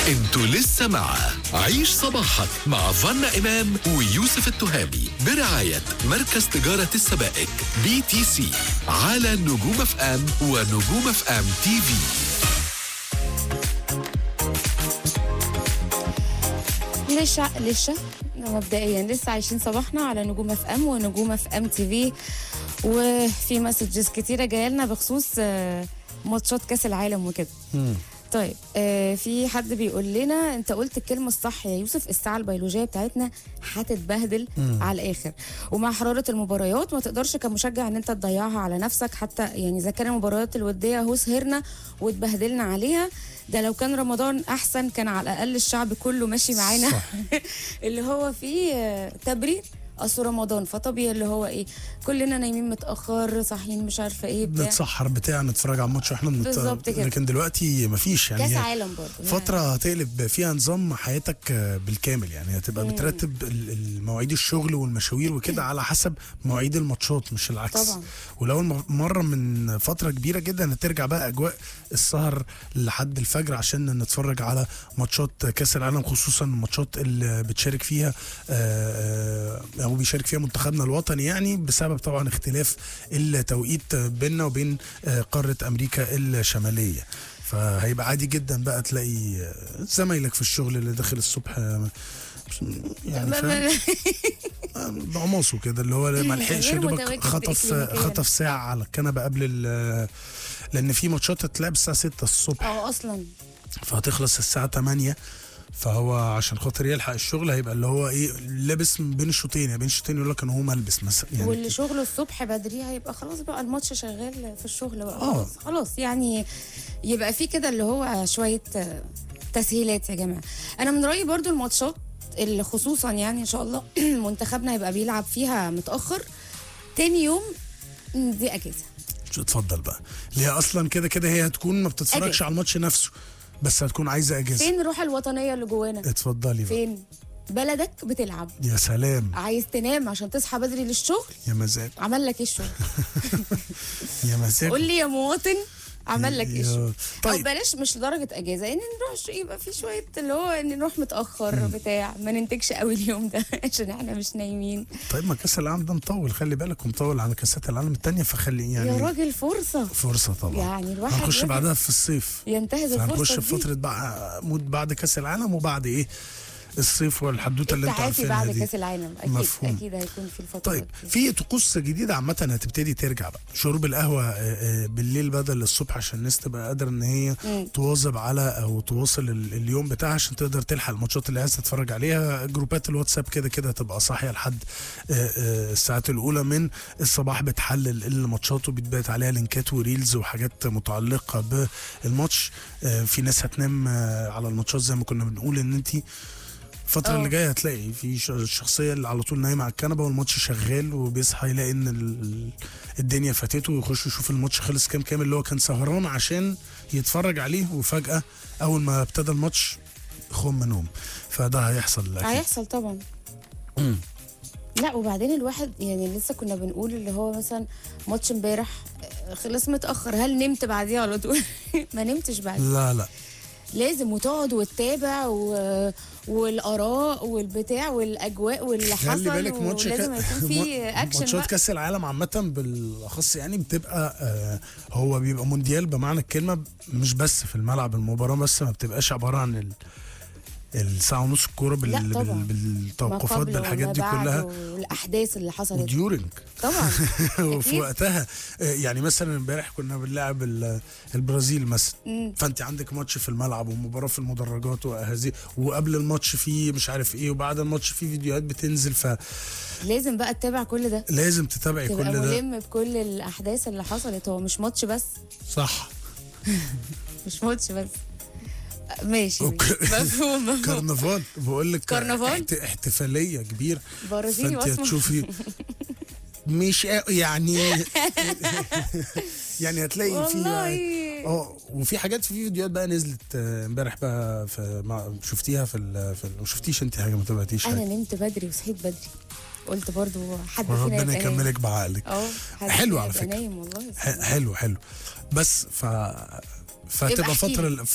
انتوا لسه مع عيش صباحك مع فنا إمام ويوسف التهامي برعاية مركز تجارة السبائك بي تي سي على نجوم اف ام ونجوم اف ام تي في لسه لسه مبدئيا لسه عايشين صباحنا على نجوم اف ام ونجوم اف ام تي في وفي مسجز كتيره جايه لنا بخصوص آه، ماتشات كاس العالم وكده طيب آه في حد بيقول لنا انت قلت الكلمه الصح يا يوسف الساعه البيولوجيه بتاعتنا هتتبهدل على الاخر ومع حراره المباريات ما تقدرش كمشجع ان انت تضيعها على نفسك حتى يعني اذا كان المباريات الوديه اهو سهرنا واتبهدلنا عليها ده لو كان رمضان احسن كان على الاقل الشعب كله ماشي معانا صح. اللي هو فيه آه، تبرير اصل رمضان فطبيعي اللي هو ايه كلنا نايمين متاخر صاحيين مش عارفه ايه بتاع نتسحر بتاع نتفرج على الماتش واحنا بنت... بالظبط كده. لكن دلوقتي مفيش يعني كاس هي عالم برضه يعني. فترة هتقلب فيها نظام حياتك آه، بالكامل يعني هتبقى بترتب ال- المواعيد الشغل والمشاوير وكده على حسب مواعيد الماتشات مش العكس طبعا. ولو الم- مرة من فترة كبيرة جدا هترجع بقى أجواء السهر لحد الفجر عشان نتفرج على ماتشات كأس العالم خصوصا الماتشات اللي بتشارك فيها آه، آه، أو بيشارك فيها منتخبنا الوطني يعني بسبب طبعا اختلاف التوقيت بيننا وبين آه، قارة أمريكا الشمالية فهيبقى عادي جدا بقى تلاقي آه، زمايلك في الشغل اللي داخل الصبح آه، يعني ما- فاهم ما- بعماصه كده اللي هو ما لحقش غير يا دوبك متواجد خطف إكلينيكياً. خطف ساعه على الكنبه قبل ال لان في ماتشات هتلعب الساعه 6 الصبح اه اصلا فهتخلص الساعه 8 فهو عشان خاطر يلحق الشغل هيبقى اللي هو ايه لابس من بين الشوطين يعني بين الشوطين يقول لك انا هو ملبس مثلا يعني واللي شغله الصبح بدري هيبقى خلاص بقى الماتش شغال في الشغل بقى آه. خلاص خلاص يعني يبقى في كده اللي هو شويه آه، تسهيلات يا جماعه انا من رايي برضو الماتشات اللي خصوصا يعني ان شاء الله منتخبنا هيبقى بيلعب فيها متاخر تاني يوم م، دي اجازه شو اتفضل بقى اللي هي اصلا كده كده هي هتكون ما بتتفرجش أجازة. على الماتش نفسه بس هتكون عايزه اجازه فين الروح الوطنيه اللي جوانا اتفضلي بقى فين بلدك بتلعب يا سلام عايز تنام عشان تصحى بدري للشغل يا مزاج عمل لك ايه الشغل يا مزاج قول لي يا مواطن عمل لك ايه يا- الشغل طيب. او بلاش مش لدرجه اجازه يعني نروح ش- يبقى في شويه اللي هو ان نروح متاخر بتاع ما ننتجش قوي اليوم ده عشان احنا مش نايمين طيب ما كاس العالم ده مطول خلي بالك ومطول على كاسات العالم التانية فخلي يعني يا راجل فرصه فرصة طبعا يعني الواحد هنخش لازم بعدها في الصيف ينتهز هنخش الفرصه في دي فترة بقى مود بعد كاس العالم وبعد ايه الصيف والحدوته اللي انتوا التعافي عارفينها بعد دي كاس العالم اكيد مفهوم. اكيد هيكون في الفتره طيب دي. في طقوس جديدة عامة هتبتدي ترجع بقى شرب القهوة آه، آه، بالليل بدل الصبح عشان الناس تبقى قادرة ان هي مم. تواظب على او تواصل ال- اليوم بتاعها عشان تقدر تلحق الماتشات اللي عايز تتفرج عليها جروبات الواتساب كده كده هتبقى صاحية لحد آه، آه، الساعات الاولى من الصباح بتحلل الماتشات وبتبعت عليها لينكات وريلز وحاجات متعلقة بالماتش آه، في ناس هتنام آه، على الماتشات زي ما كنا بنقول ان انت الفترة اه. اللي جاية هتلاقي في ش- الشخصية اللي على طول نايمة على الكنبة والماتش شغال وبيصحى يلاقي ان ال- الدنيا فاتته ويخش يشوف الماتش خلص كام كام اللي هو كان سهران عشان يتفرج عليه وفجأة أول ما ابتدى الماتش خم نوم فده هيحصل أكيد هيحصل طبعا مم. لا وبعدين الواحد يعني لسه كنا بنقول اللي هو مثلا ماتش امبارح آه، خلص متاخر هل نمت بعديه على طول ما نمتش بعديه لا لا لازم وتقعد وتتابع و... والاراء والبتاع والاجواء واللي حصل خلي بالك ماتش ولازم يكون في ما- اكشن ماتشات بقى. كاس العالم عامة بالاخص يعني بتبقى آه هو بيبقى مونديال بمعنى الكلمة مش بس في الملعب المباراة بس ما بتبقاش عبارة عن ال الساعة ونص الكورة بال... لا بال... طبعا. ما بالتوقفات قبل بالحاجات وما دي بعد كلها والاحداث اللي حصلت وديورنج طبعا وفي أكيد. وقتها آه، يعني مثلا امبارح كنا بنلعب ال- البرازيل مثلا مم. فانت عندك ماتش في الملعب ومباراه في المدرجات وهذه وقبل الماتش في مش عارف ايه وبعد الماتش في فيديوهات بتنزل لازم بقى تتابع كل ده فلازم تتابعي تبقى كل ده ملم بكل الاحداث اللي حصلت هو مش ماتش بس صح مش ماتش بس ماشي أوكي. مفهوم مفهوم كرنفال بقول لك كرنفال؟ احت... احتفاليه كبيره برازيلي فانت واسمر هتشوفي مش قا- يعني يعني هتلاقي في والله اه وفي حاجات في فيديوهات بقى نزلت آه، امبارح بقى في مع شفتيها في ال في ال ما شفتيش انت حاجه ما تابعتيش انا حاجه نمت بدري وصحيت بدري قلت برضو حد فينا وربنا يبقى نايم. يكملك بعقلك اه حد حلو فينا على يبقى فكرة. نايم والله ح- حلو حلو بس ف فتبقى احكي فتره لي.